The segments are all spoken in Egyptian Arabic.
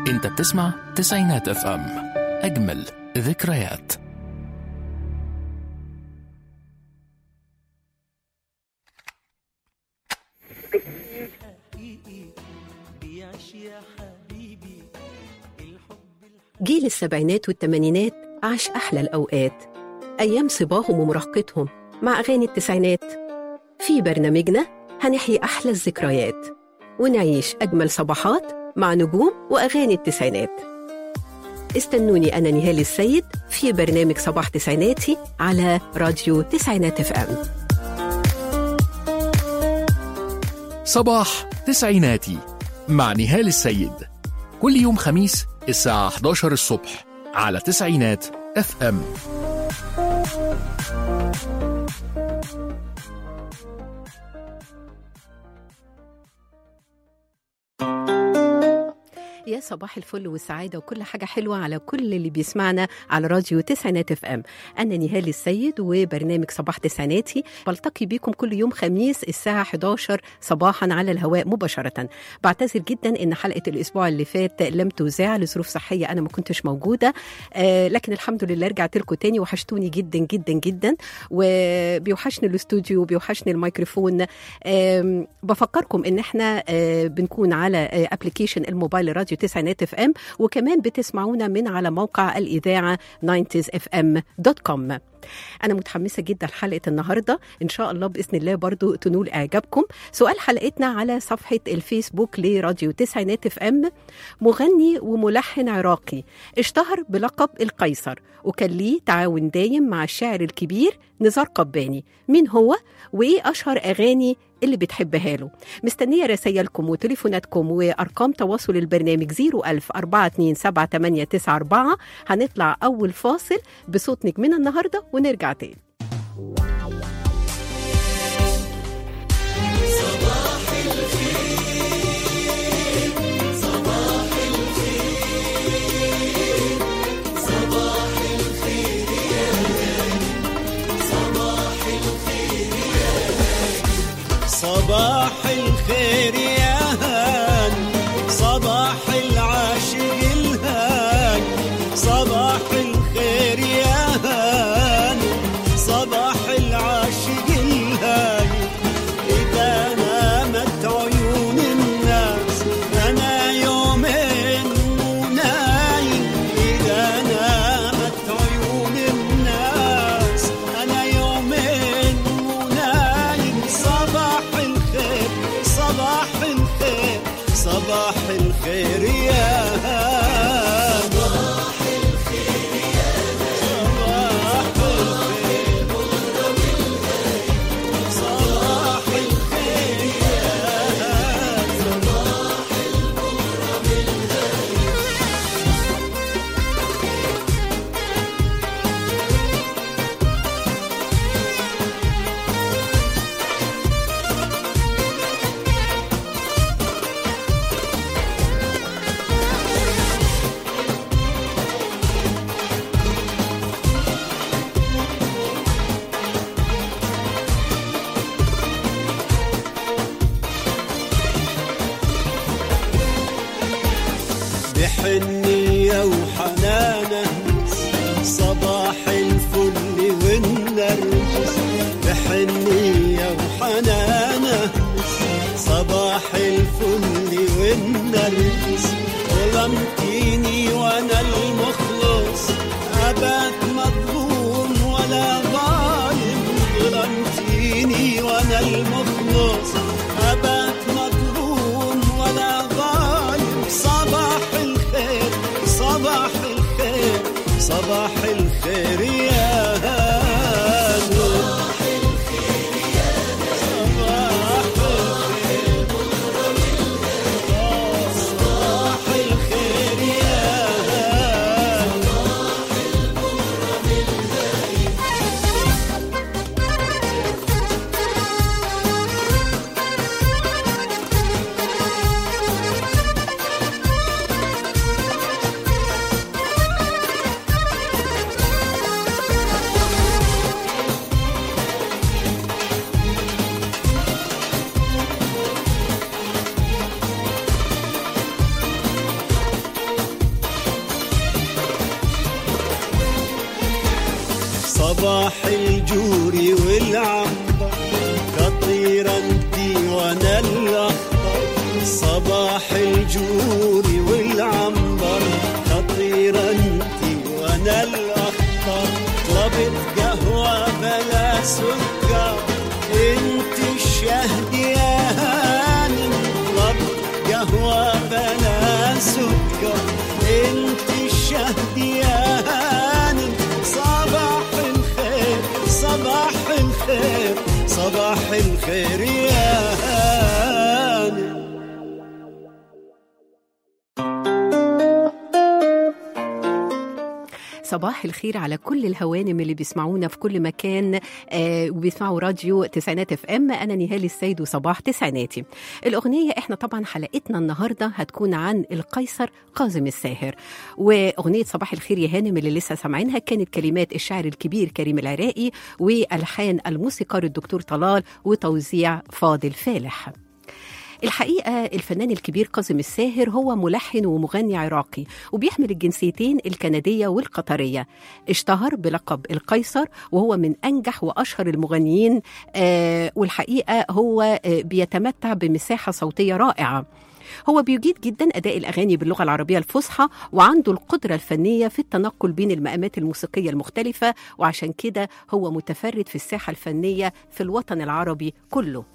انت بتسمع تسعينات اف ام اجمل ذكريات جيل السبعينات والثمانينات عاش أحلى الأوقات أيام صباهم ومراهقتهم مع أغاني التسعينات في برنامجنا هنحيي أحلى الذكريات ونعيش أجمل صباحات مع نجوم وأغاني التسعينات استنوني أنا نهال السيد في برنامج صباح تسعيناتي على راديو تسعينات اف ام صباح تسعيناتي مع نهال السيد كل يوم خميس الساعة 11 الصبح على تسعينات اف ام يا صباح الفل والسعادة وكل حاجة حلوة على كل اللي بيسمعنا على راديو تسعينات اف ام أنا نهال السيد وبرنامج صباح تسعيناتي بلتقي بيكم كل يوم خميس الساعة 11 صباحا على الهواء مباشرة بعتذر جدا إن حلقة الأسبوع اللي فات لم تذاع لظروف صحية أنا ما كنتش موجودة آه لكن الحمد لله رجعت لكم تاني وحشتوني جدا جدا جدا وبيوحشني الاستوديو وبيوحشني الميكروفون آم، بفكركم ان احنا آه، بنكون على ابلكيشن الموبايل راديو تسعينات اف ام وكمان بتسمعونا من على موقع الاذاعه 90sfm.com انا متحمسه جدا لحلقه النهارده ان شاء الله باذن الله برضو تنول اعجابكم سؤال حلقتنا على صفحه الفيسبوك لراديو تسعينات اف ام مغني وملحن عراقي اشتهر بلقب القيصر وكان ليه تعاون دايم مع الشاعر الكبير نزار قباني مين هو وايه اشهر اغاني اللي بتحبها له مستنيه رسايلكم وتليفوناتكم وارقام تواصل البرنامج 01000 427 هنطلع اول فاصل بصوت نجمنا النهارده ونرجع تاني صباح الخير يا هان صباح العاشق الهان صباح الخير يا هان صباح العاشق الهان إذا نامت عيون الناس أنا يومين منايم إذا نامت عيون الناس أنا يومين منايم صباح الخير صباح الخير صباح الخير يا هان صباح الخير يا صباح الخير صباح الخير يا صباح بحنية وحنانة صباح الفل والنرجس بحنية وحنانة صباح الفل والنرجس ظلمتيني وانا المخلص ابات مظلوم ولا ظالم ظلمتيني وانا المخلص ابات مظلوم ولا ظالم صباح الخير صباح الخير صباح الخير يا هانو صباح الخير يا صباح الخير صباح الخير صباح الجوري والعنبر كطيرة انتي وانا الاخضر صباح الجوري والعنبر خطيرة انتي وانا الاخضر طلبت قهوة بلا سكر انت الشهد يا هانم طلبت قهوة بلا سكر انت الشهد يا هانم صباح الخير صباح الخير صباح الخير يا هانم صباح الخير على كل الهوانم اللي بيسمعونا في كل مكان آه وبيسمعوا راديو تسعينات اف ام انا نهال السيد وصباح تسعيناتي الاغنيه احنا طبعا حلقتنا النهارده هتكون عن القيصر كاظم الساهر واغنيه صباح الخير يا هانم اللي لسه سامعينها كانت كلمات الشاعر الكبير كريم العراقي والحان الموسيقار الدكتور طلال وتوزيع فاضل فالح الحقيقة الفنان الكبير كاظم الساهر هو ملحن ومغني عراقي وبيحمل الجنسيتين الكندية والقطرية اشتهر بلقب القيصر وهو من أنجح وأشهر المغنيين آه والحقيقة هو آه بيتمتع بمساحة صوتية رائعة هو بيجيد جدا أداء الأغاني باللغة العربية الفصحى وعنده القدرة الفنية في التنقل بين المقامات الموسيقية المختلفة وعشان كده هو متفرد في الساحة الفنية في الوطن العربي كله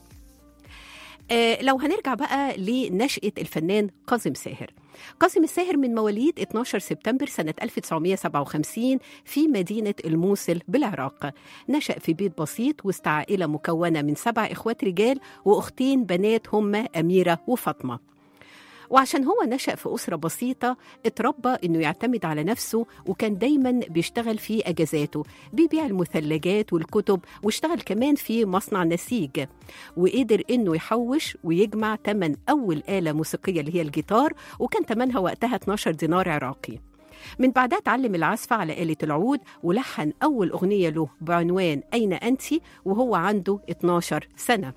آه لو هنرجع بقى لنشأة الفنان كاظم ساهر كاظم الساهر من مواليد 12 سبتمبر سنة 1957 في مدينة الموصل بالعراق نشأ في بيت بسيط وسط عائلة مكونة من سبع إخوات رجال وأختين بنات هما أميرة وفاطمة وعشان هو نشأ في أسرة بسيطة اتربى إنه يعتمد على نفسه وكان دايما بيشتغل في أجازاته بيبيع المثلجات والكتب واشتغل كمان في مصنع نسيج وقدر إنه يحوش ويجمع تمن أول آلة موسيقية اللي هي الجيتار وكان تمنها وقتها 12 دينار عراقي من بعدها اتعلم العزف على آلة العود ولحن أول أغنية له بعنوان أين أنت وهو عنده 12 سنة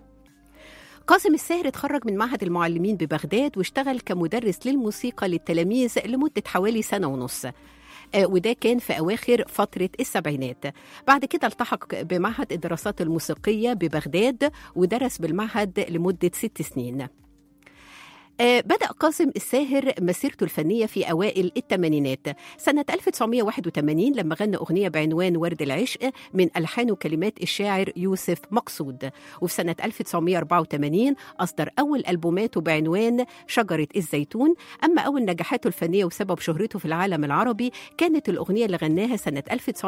قاسم الساهر اتخرج من معهد المعلمين ببغداد واشتغل كمدرس للموسيقى للتلاميذ لمدة حوالي سنة ونص آه، وده كان في أواخر فترة السبعينات بعد كده التحق بمعهد الدراسات الموسيقية ببغداد ودرس بالمعهد لمدة ست سنين آه، بدأ قاسم الساهر مسيرته الفنية في أوائل الثمانينات سنة 1981 لما غنى أغنية بعنوان ورد العشق من ألحان وكلمات الشاعر يوسف مقصود وفي سنة 1984 أصدر أول ألبوماته بعنوان شجرة الزيتون أما أول نجاحاته الفنية وسبب شهرته في العالم العربي كانت الأغنية اللي غناها سنة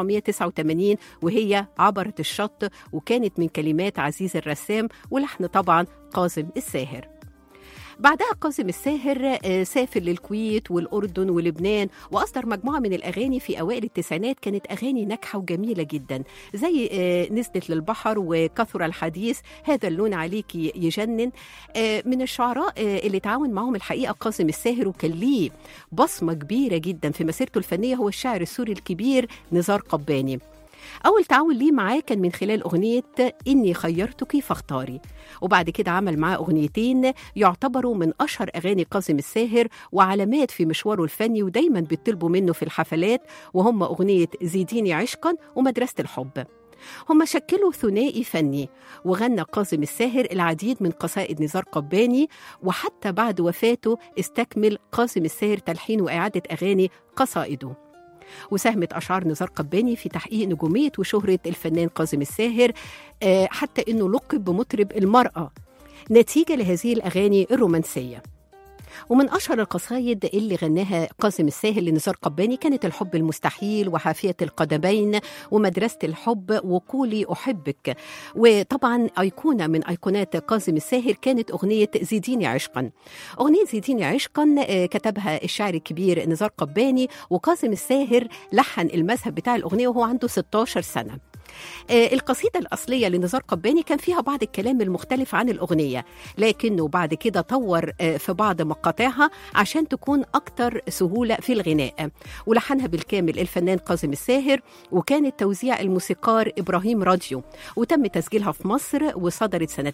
1989 وهي عبرت الشط وكانت من كلمات عزيز الرسام ولحن طبعا قاسم الساهر بعدها قاسم الساهر آه، سافر للكويت والأردن ولبنان وأصدر مجموعة من الأغاني في أوائل التسعينات كانت أغاني ناجحة وجميلة جدا زي آه، نزلت للبحر وكثر الحديث هذا اللون عليك يجنن آه، من الشعراء آه، اللي تعاون معهم الحقيقة قاسم الساهر وكان ليه بصمة كبيرة جدا في مسيرته الفنية هو الشاعر السوري الكبير نزار قباني أول تعاون ليه معاه كان من خلال أغنية إني خيرتك فاختاري وبعد كده عمل معاه أغنيتين يعتبروا من أشهر أغاني قاسم الساهر وعلامات في مشواره الفني ودايما بيطلبوا منه في الحفلات وهم أغنية زيديني عشقا ومدرسة الحب هم شكلوا ثنائي فني وغنى قاسم الساهر العديد من قصائد نزار قباني وحتى بعد وفاته استكمل قاسم الساهر تلحين وإعادة أغاني قصائده وساهمت أشعار نزار قباني في تحقيق نجومية وشهرة الفنان قاسم الساهر آه، حتى أنه لقب بمطرب المرأة نتيجة لهذه الأغاني الرومانسية ومن أشهر القصايد اللي غناها قاسم الساهر لنزار قباني كانت الحب المستحيل وحافية القدمين ومدرسة الحب وقولي أحبك وطبعا أيقونة من أيقونات قاسم الساهر كانت أغنية زيديني عشقا أغنية زيديني عشقا آه، كتبها الشاعر الكبير نزار قباني وقاسم الساهر لحن المذهب بتاع الأغنية وهو عنده 16 سنة آه، القصيدة الأصلية لنزار قباني كان فيها بعض الكلام المختلف عن الأغنية لكنه بعد كده طور آه، في بعض مقاطعها عشان تكون أكتر سهولة في الغناء ولحنها بالكامل الفنان قاسم الساهر وكانت توزيع الموسيقار إبراهيم راديو وتم تسجيلها في مصر وصدرت سنة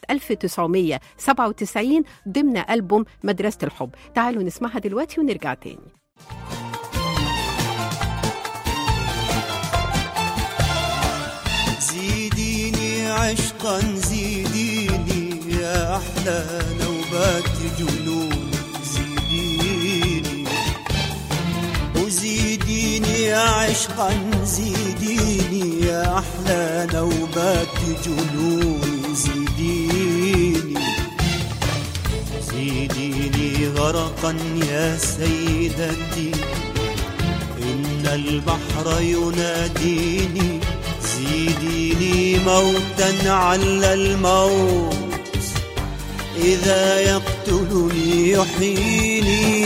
1997 ضمن ألبوم مدرسة الحب تعالوا نسمعها دلوقتي ونرجع تاني عشقا زيديني يا أحلى نوبات جنون زيديني وزيديني يا عشقا زيديني يا أحلى نوبات جنون زيديني زيديني غرقا يا سيدتي إن البحر يناديني زيديني موتا على الموت إذا يقتلني يحييني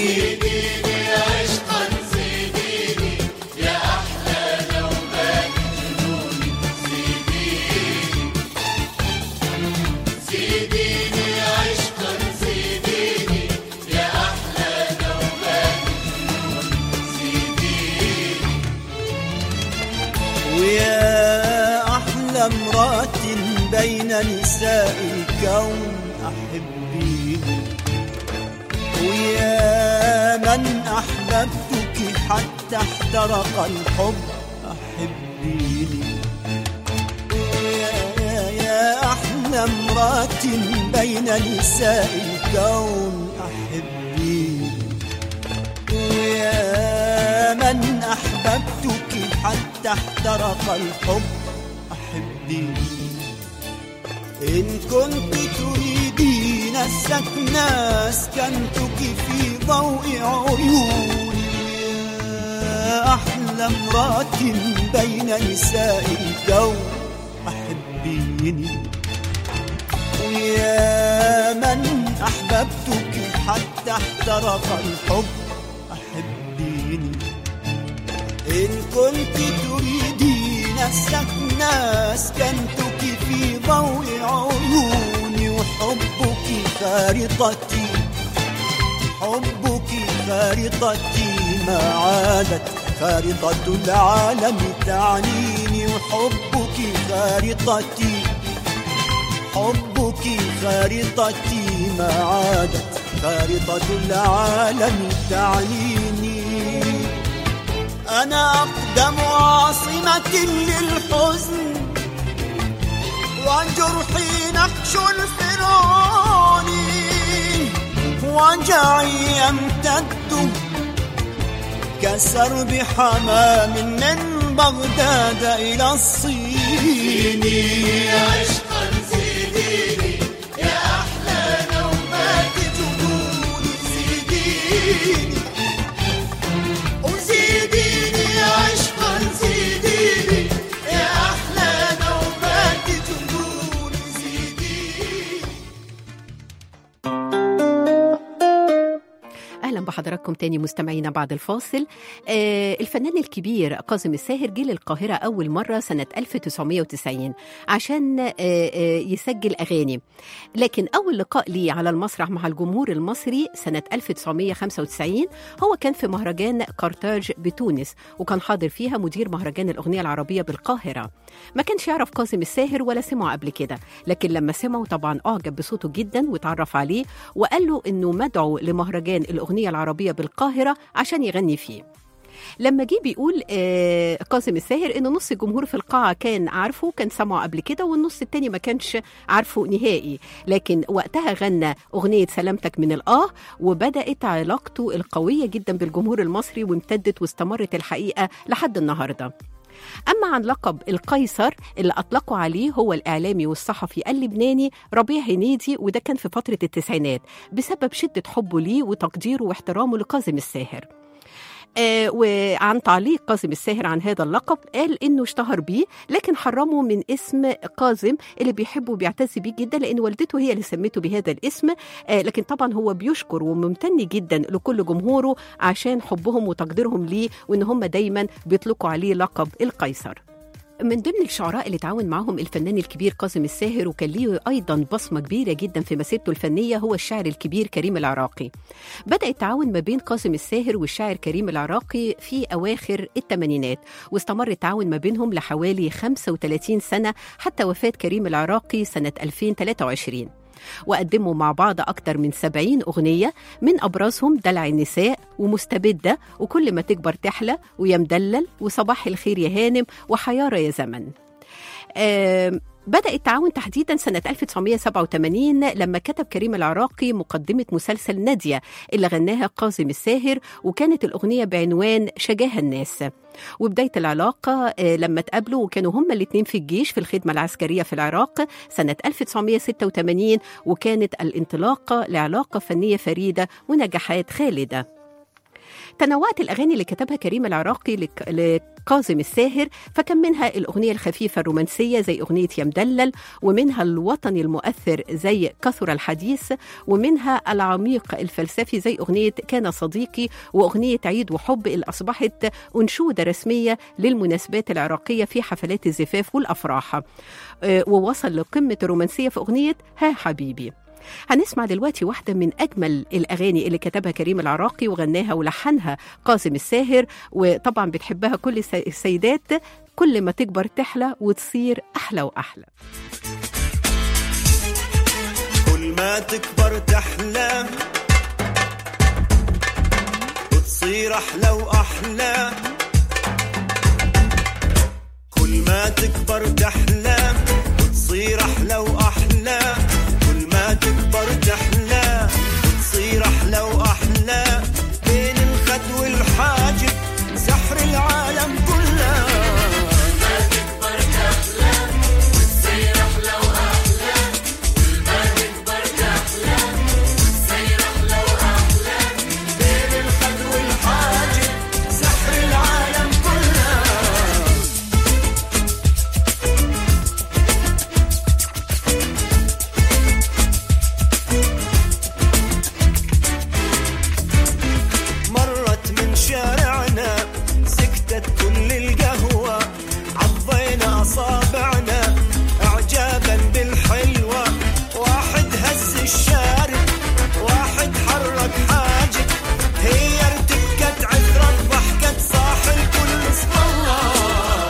ويا أحلى امرأة بين نساء الكون أحبيني ويا من أحببتك حتى احترق الحب أحبيني ويا يا, يا أحلى امرأة بين نساء الكون أحبيني ويا من أحببتك حتى احترق الحب أحبيني إن كنت تريدين السكن أسكنتك في ضوء عيوني يا أحلى امرأة بين نساء الكون أحبيني ويا من أحببتك حتى احترق الحب أحبيني إن كنت تريدين السكن أسكنتك في ضوء عيوني وحبك خارطتي حبك خارطتي ما عادت خارطة العالم تعنيني وحبك خارطتي حبك خارطتي ما عادت خارطة العالم تعنيني أنا أقدم عاصمة للحزن وجرحي نقش الفرعون وجعي يمتد كسرب حمام من بغداد إلى الصين عشقا زيديني يا أحلى نوبات جنون زيديني وزيديني عشقا زيديني يا أحلى نوبات جنون زيديني اهلا بحضراتكم تاني مستمعينا بعد الفاصل آه الفنان الكبير كاظم الساهر جه للقاهره اول مره سنه 1990 عشان آه آه يسجل اغاني لكن اول لقاء ليه على المسرح مع الجمهور المصري سنه 1995 هو كان في مهرجان كارتاج بتونس وكان حاضر فيها مدير مهرجان الاغنيه العربيه بالقاهره ما كانش يعرف كاظم الساهر ولا سمعه قبل كده لكن لما سمعه طبعا اعجب بصوته جدا وتعرف عليه وقال له انه مدعو لمهرجان الاغنيه العربيه بالقاهره عشان يغني فيه لما جه بيقول آه قاسم الساهر ان نص الجمهور في القاعه كان عارفه كان سمعه قبل كده والنص التاني ما كانش عارفه نهائي لكن وقتها غنى اغنيه سلامتك من الاه وبدات علاقته القويه جدا بالجمهور المصري وامتدت واستمرت الحقيقه لحد النهارده أما عن لقب القيصر اللي أطلقوا عليه هو الإعلامي والصحفي اللبناني ربيع هنيدي وده كان في فترة التسعينات بسبب شدة حبه ليه وتقديره واحترامه لكاظم الساهر آه وعن تعليق كاظم الساهر عن هذا اللقب قال انه اشتهر بيه لكن حرمه من اسم كاظم اللي بيحبه وبيعتز بيه جدا لان والدته هي اللي سمته بهذا الاسم آه لكن طبعا هو بيشكر وممتن جدا لكل جمهوره عشان حبهم وتقديرهم ليه وان هم دايما بيطلقوا عليه لقب القيصر من ضمن الشعراء اللي تعاون معهم الفنان الكبير كاظم الساهر وكان ليه ايضا بصمه كبيره جدا في مسيرته الفنيه هو الشاعر الكبير كريم العراقي. بدا التعاون ما بين كاظم الساهر والشاعر كريم العراقي في اواخر الثمانينات واستمر التعاون ما بينهم لحوالي 35 سنه حتى وفاه كريم العراقي سنه 2023. وقدموا مع بعض أكتر من 70 أغنية من أبرزهم دلع النساء ومستبدة وكل ما تكبر تحلى ويا مدلل وصباح الخير يا هانم وحيارة يا زمن آم، بدأ التعاون تحديدا سنة 1987 لما كتب كريم العراقي مقدمة مسلسل نادية اللي غناها قاسم الساهر وكانت الأغنية بعنوان شجاها الناس وبداية العلاقة آه، لما اتقابلوا وكانوا هما الاتنين في الجيش في الخدمة العسكرية في العراق سنة 1986 وكانت الانطلاقة لعلاقة فنية فريدة ونجاحات خالدة تنوعت الأغاني اللي كتبها كريم العراقي لك- لكاظم الساهر فكان منها الأغنية الخفيفة الرومانسية زي أغنية يا مدلل ومنها الوطني المؤثر زي كثر الحديث ومنها العميق الفلسفي زي أغنية كان صديقي وأغنية عيد وحب اللي أصبحت أنشودة رسمية للمناسبات العراقية في حفلات الزفاف والأفراح آه، ووصل لقمة الرومانسية في أغنية ها حبيبي هنسمع دلوقتي واحدة من أجمل الأغاني اللي كتبها كريم العراقي وغناها ولحنها قاسم الساهر وطبعا بتحبها كل الس- السيدات كل ما تكبر تحلى وتصير أحلى وأحلى كل ما تكبر تحلى وتصير احلى واحلى كل ما تكبر تحلى وتصير احلى واحلى كل ما تكبر تحلى وتصير احلى واحلى بين الخد والحاجب سحر العالم كله بين الخد والحاجب سحر العالم كله مرت من شارعنا سكتت كل القهوة عضينا أصابعنا إعجابا بالحلوة واحد هز الشارب واحد حرك حاجب هي ارتكت عثرة ضحكت صاح الكل اسم الله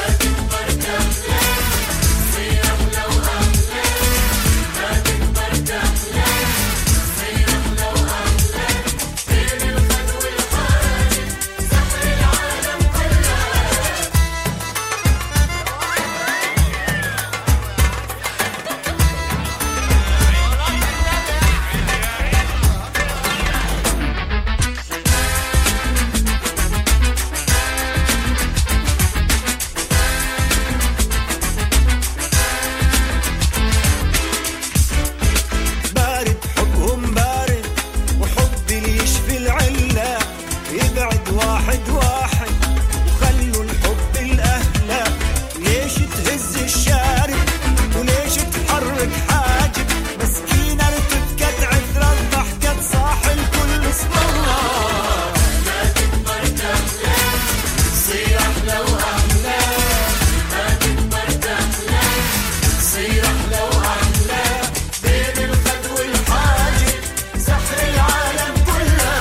بارد حبهم بارد وحب اللي يشفي العلة يبعد واحد واحد وخلوا الحب الأهلى ليش تهز الشارب وليش تحرك حاجب مسكينة ارتكت عثرة ضحكت صاح الكل اسم الله تصير أحلى وأحلى تصير أحلى وأحلى بين الخد والحاجب سحر العالم كله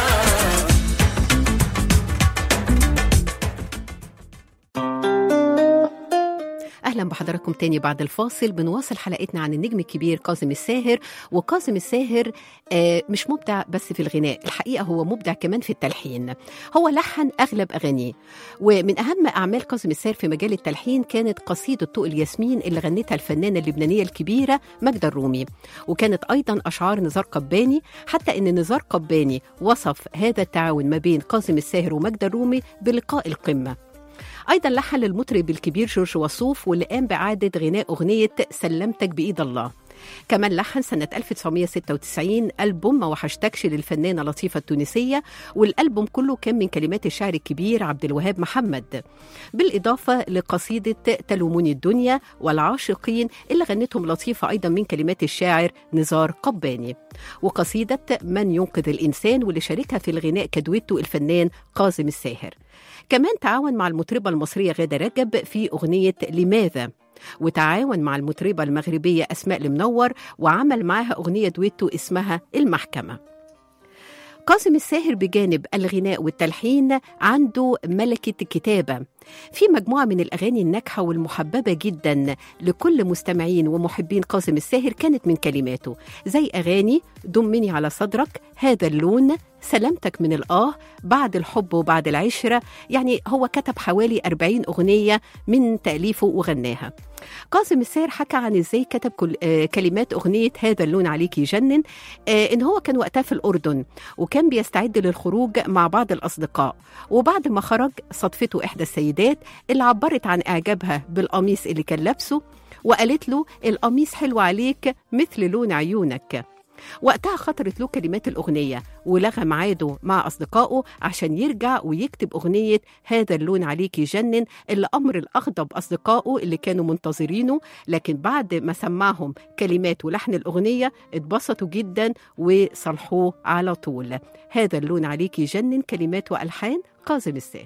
اهلا بحضراتكم تاني بعد الفاصل بنواصل حلقتنا عن النجم الكبير كاظم الساهر وكاظم الساهر آه، مش مبدع بس في الغناء الحقيقه هو مبدع كمان في التلحين هو لحن اغلب اغانيه ومن اهم اعمال كاظم الساهر في مجال التلحين كانت قصيده طوق الياسمين اللي غنتها الفنانه اللبنانيه الكبيره ماجدة الرومي وكانت ايضا اشعار نزار قباني حتى ان نزار قباني وصف هذا التعاون ما بين كاظم الساهر وماجدة الرومي بلقاء القمه ايضا لحن للمطرب الكبير جورج وسوف واللي قام باعاده غناء اغنيه سلمتك بايد الله كمان لحن سنة 1996 ألبوم ما وحشتكش للفنانة لطيفة التونسية والألبوم كله كان من كلمات الشاعر الكبير عبد الوهاب محمد بالإضافة لقصيدة تلوموني الدنيا والعاشقين اللي غنتهم لطيفة أيضا من كلمات الشاعر نزار قباني وقصيدة من ينقذ الإنسان واللي شاركها في الغناء كدويتو الفنان كاظم الساهر كمان تعاون مع المطربة المصرية غادة رجب في أغنية لماذا وتعاون مع المطربة المغربية أسماء المنور وعمل معاها أغنية دويتو اسمها المحكمة قاسم الساهر بجانب الغناء والتلحين عنده ملكة الكتابة في مجموعة من الأغاني الناجحة والمحببة جدا لكل مستمعين ومحبين قاسم الساهر كانت من كلماته زي أغاني ضمني على صدرك هذا اللون سلامتك من الآه بعد الحب وبعد العشرة يعني هو كتب حوالي 40 أغنية من تأليفه وغناها قاسم الساهر حكى عن ازاي كتب كل آه كلمات اغنيه هذا اللون عليك يجنن آه ان هو كان وقتها في الاردن وكان بيستعد للخروج مع بعض الاصدقاء وبعد ما خرج صدفته احدى السيدات اللي عبرت عن اعجابها بالقميص اللي كان لابسه وقالت له القميص حلو عليك مثل لون عيونك وقتها خطرت له كلمات الأغنية ولغى ميعاده مع أصدقائه عشان يرجع ويكتب أغنية هذا اللون عليك يجنن اللي أمر الأغضب أصدقائه اللي كانوا منتظرينه لكن بعد ما سمعهم كلمات ولحن الأغنية اتبسطوا جدا وصلحوه على طول هذا اللون عليك يجنن كلمات وألحان كاظم الساهر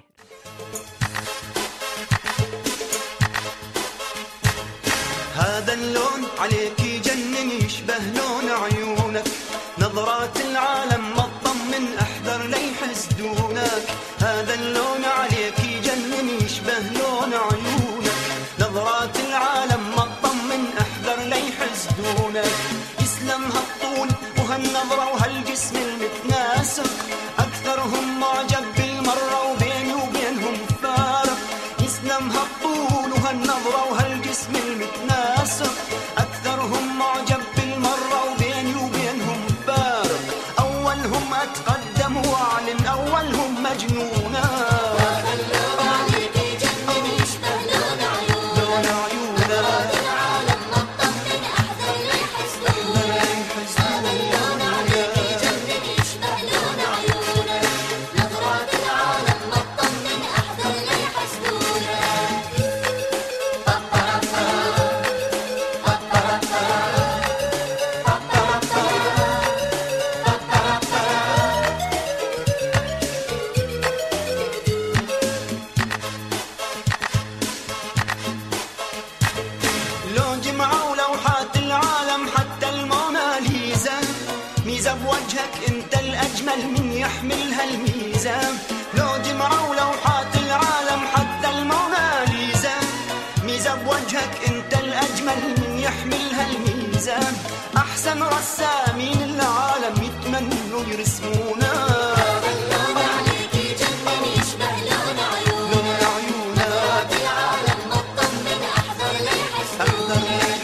هذا اللون عليك يجنن يشبه لون عيونك نظرات العالم ما تطمن احذر لا يحسدونك هذا اللون عليك يجنن يشبه لون عيونك نظرات العالم ما تطمن احذر لا يحسدونك يسلم هالطول وهالنظرة وهالجسم المتناسق أكثرهم معجب بالمرة وبيني وبينهم فارق يسلم هالطول وهالنظرة وهالجسم المتناسق أكثرهم معجب بالمرة وبيني وبينهم فارق أولهم أتقدم وأعلن أولهم مجنونا لون عيونا لو جمعوا لوحات العالم حتى الموناليزا ميزة بوجهك انت الأجمل من يحمل هالميزة لو جمعوا لوحات العالم حتى الموناليزا ميزة بوجهك انت الأجمل من يحمل هالميزة أحسن رسامين العالم يتمنوا يرسمونا لون عيونا أحذر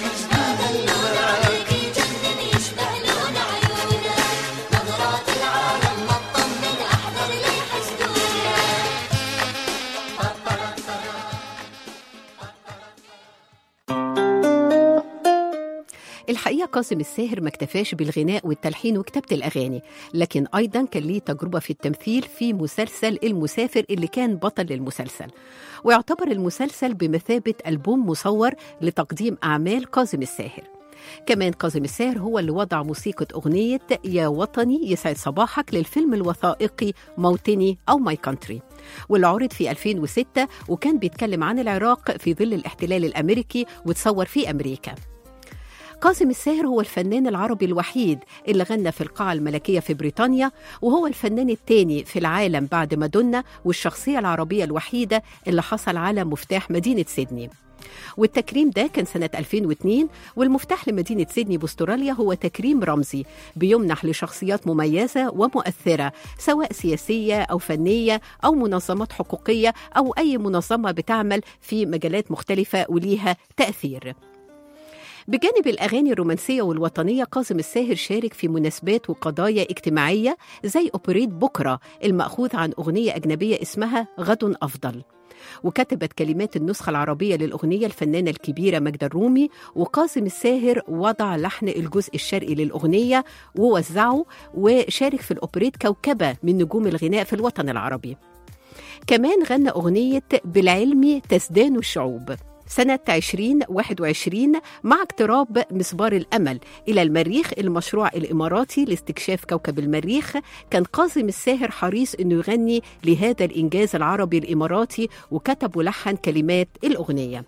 الحقيقة قاسم الساهر ما اكتفاش بالغناء والتلحين وكتابة الأغاني لكن أيضا كان ليه تجربة في التمثيل في مسلسل المسافر اللي كان بطل للمسلسل ويعتبر المسلسل بمثابة ألبوم مصور لتقديم أعمال كاظم الساهر كمان كاظم الساهر هو اللي وضع موسيقى أغنية يا وطني يسعد صباحك للفيلم الوثائقي موطني أو ماي كونتري واللي عرض في 2006 وكان بيتكلم عن العراق في ظل الاحتلال الأمريكي وتصور في أمريكا قاسم الساهر هو الفنان العربي الوحيد اللي غنى في القاعة الملكية في بريطانيا وهو الفنان الثاني في العالم بعد مادونا والشخصية العربية الوحيدة اللي حصل على مفتاح مدينة سيدني والتكريم ده كان سنة 2002 والمفتاح لمدينة سيدني باستراليا هو تكريم رمزي بيمنح لشخصيات مميزة ومؤثرة سواء سياسية أو فنية أو منظمات حقوقية أو أي منظمة بتعمل في مجالات مختلفة وليها تأثير بجانب الأغاني الرومانسية والوطنية قاسم الساهر شارك في مناسبات وقضايا اجتماعية زي أوبريت بكرة المأخوذ عن أغنية أجنبية اسمها غد أفضل وكتبت كلمات النسخة العربية للأغنية الفنانة الكبيرة ماجدة الرومي وقاسم الساهر وضع لحن الجزء الشرقي للأغنية ووزعه وشارك في الأوبريت كوكبة من نجوم الغناء في الوطن العربي كمان غنى أغنية بالعلم تزدان الشعوب سنة 2021 مع اقتراب مسبار الأمل إلى المريخ المشروع الإماراتي لاستكشاف كوكب المريخ كان قاسم الساهر حريص أنه يغني لهذا الإنجاز العربي الإماراتي وكتب ولحن كلمات الأغنية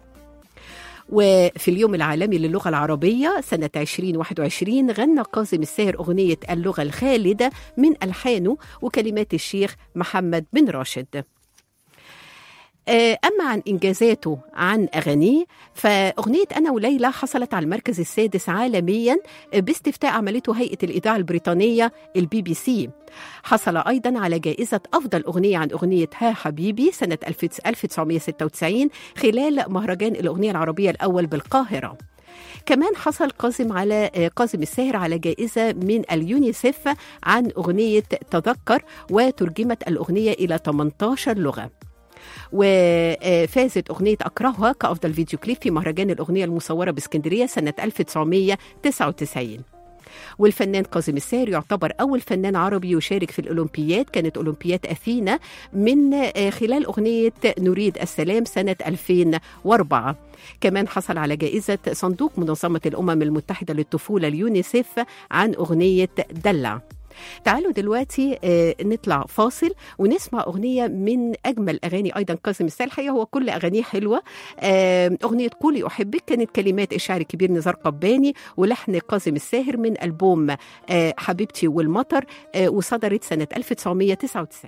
وفي اليوم العالمي للغة العربية سنة 2021 غنى قاسم الساهر أغنية اللغة الخالدة من ألحانه وكلمات الشيخ محمد بن راشد آه، أما عن إنجازاته عن أغانيه فأغنية أنا وليلى حصلت على المركز السادس عالميا آه، باستفتاء عملته هيئة الإذاعة البريطانية البي بي سي حصل أيضا على جائزة أفضل أغنية عن أغنية ها حبيبي سنة 1996 خلال مهرجان الأغنية العربية الأول بالقاهرة كمان حصل قاسم على آه، قاسم الساهر على جائزة من اليونيسيف عن أغنية تذكر وترجمت الأغنية إلى 18 لغة وفازت أغنية أكرهها كأفضل فيديو كليب في مهرجان الأغنية المصورة باسكندرية سنة 1999 والفنان كاظم الساهر يعتبر أول فنان عربي يشارك في الأولمبياد كانت أولمبياد أثينا من آه، خلال أغنية نريد السلام سنة 2004 كمان حصل على جائزة صندوق منظمة الأمم المتحدة للطفولة اليونيسيف عن أغنية دلع تعالوا دلوقتي آه، نطلع فاصل ونسمع أغنية من أجمل أغاني أيضا كاظم الساهر الحقيقة هو كل أغانيه حلوة آه، أغنية قولي أحبك كانت كلمات الشاعر الكبير نزار قباني ولحن كاظم الساهر من ألبوم آه، حبيبتي والمطر آه، وصدرت سنة 1999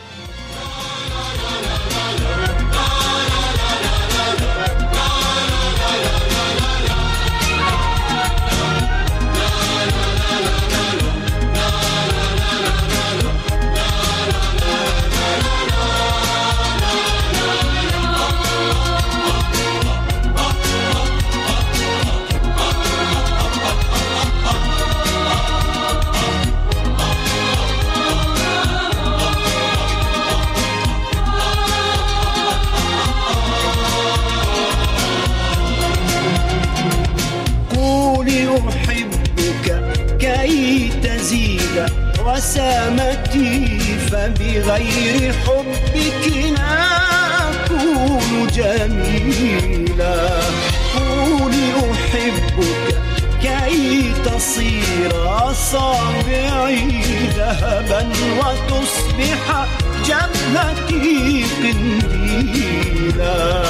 قولي أحبك كي تزيد وسامتي فبغير حبك لا أكون جميلا قولي أحبك كي تصير أصابعي ذهبا وتصبح جبهتي قنديلا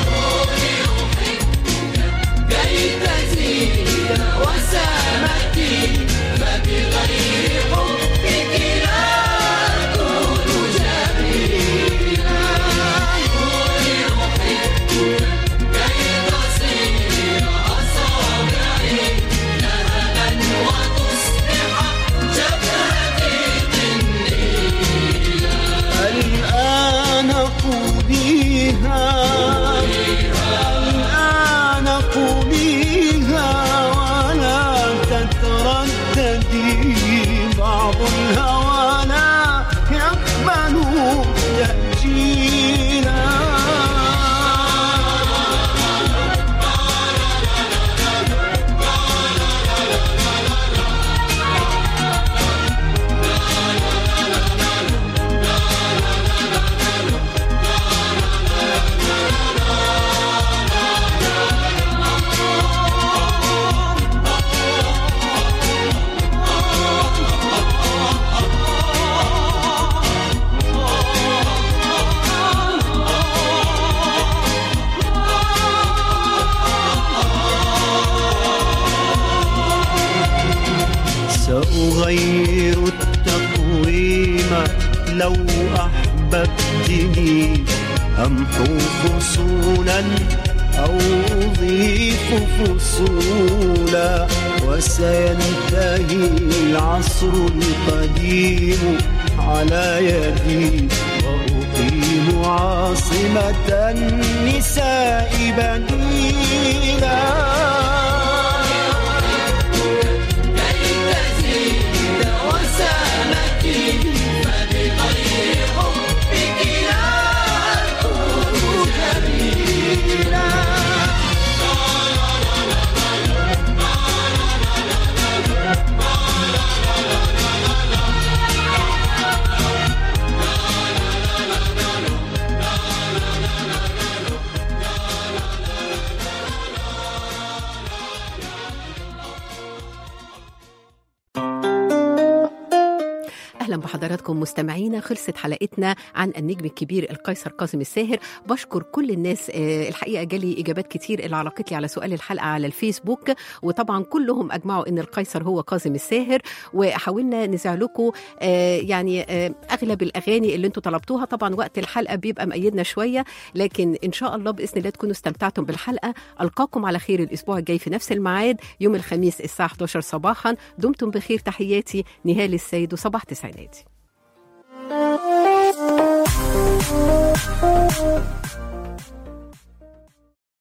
الآن قوليها الآن قوليها ولا تترددي بعض الهوى لا يقبل تأجيلا سأغير التقويم لو أحببتني أمحو فصولا أو أضيف فصولا وسينتهي العصر القديم على يدي وأقيم عاصمة النساء بديلا اهلا بحضراتكم مستمعينا خلصت حلقتنا عن النجم الكبير القيصر كاظم الساهر بشكر كل الناس آه، الحقيقه جالي اجابات كتير اللي علقت لي على سؤال الحلقه على الفيسبوك وطبعا كلهم اجمعوا ان القيصر هو كاظم الساهر وحاولنا نذيع لكم آه، يعني آه، اغلب الاغاني اللي انتم طلبتوها طبعا وقت الحلقه بيبقى مأيدنا شويه لكن ان شاء الله باذن الله تكونوا استمتعتم بالحلقه القاكم على خير الاسبوع الجاي في نفس الميعاد يوم الخميس الساعه 11 صباحا دمتم بخير تحياتي نهال السيد وصباح تسعيناتي